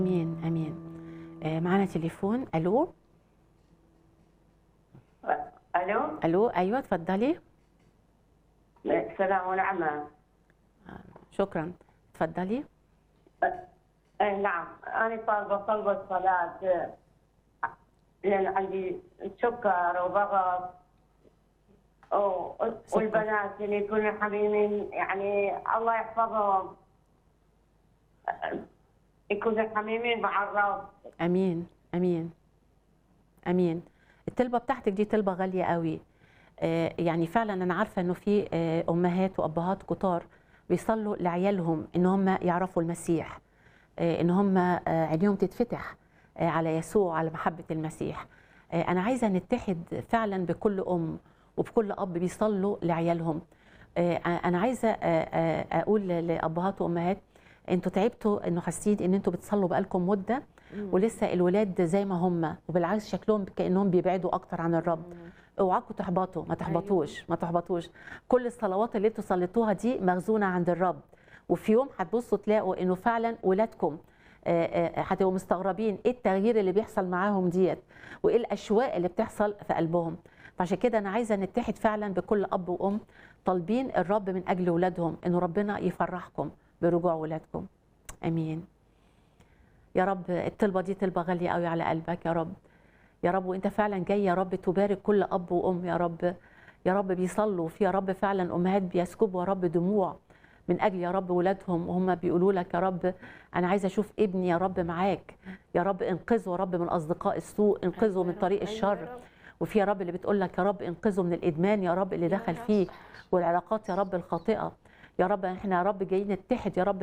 امين امين آه، معانا تليفون الو الو الو ايوه اتفضلي السلام ونعمة شكرا اتفضلي اي نعم انا طالبة طلبة صلاة آه، لان عندي سكر وضغط و- والبنات اللي يكونوا حميمين يعني الله يحفظهم آه، يكونوا حميمين مع الرب امين امين امين الطلبه بتاعتك دي طلبه غاليه قوي آه، يعني فعلا انا عارفه انه في آه، امهات وابهات كتار بيصلوا لعيالهم ان هم يعرفوا المسيح آه، ان هم آه، عينيهم تتفتح آه، على يسوع على محبه المسيح آه، انا عايزه نتحد فعلا بكل ام وبكل اب بيصلوا لعيالهم آه، انا عايزه آه، آه، اقول لابهات وامهات انتوا تعبتوا انه حاسين ان انتوا بتصلوا بقالكم مده ولسه الولاد زي ما هم وبالعكس شكلهم كانهم بيبعدوا اكتر عن الرب اوعاكم تحبطوا ما تحبطوش ما تحبطوش كل الصلوات اللي انتوا صليتوها دي مخزونه عند الرب وفي يوم هتبصوا تلاقوا انه فعلا ولادكم آه، آه، هتبقوا مستغربين ايه التغيير اللي بيحصل معاهم ديت وايه الاشواق اللي بتحصل في قلبهم فعشان كده انا عايزه نتحد فعلا بكل اب وام طالبين الرب من اجل ولادهم انه ربنا يفرحكم برجوع ولادكم امين يا رب الطلبه دي طلبه غاليه قوي على قلبك يا رب يا رب وانت فعلا جاي يا رب تبارك كل اب وام يا رب يا رب بيصلوا في يا رب فعلا امهات بيسكبوا يا رب دموع من اجل يا رب ولادهم وهم بيقولوا لك يا رب انا عايزه اشوف ابني يا رب معاك يا رب انقذه يا رب من اصدقاء السوء انقذه من طريق الشر وفي يا رب اللي بتقول لك يا رب انقذه من الادمان يا رب اللي دخل فيه والعلاقات يا رب الخاطئه يا رب احنا يا رب جايين نتحد يا رب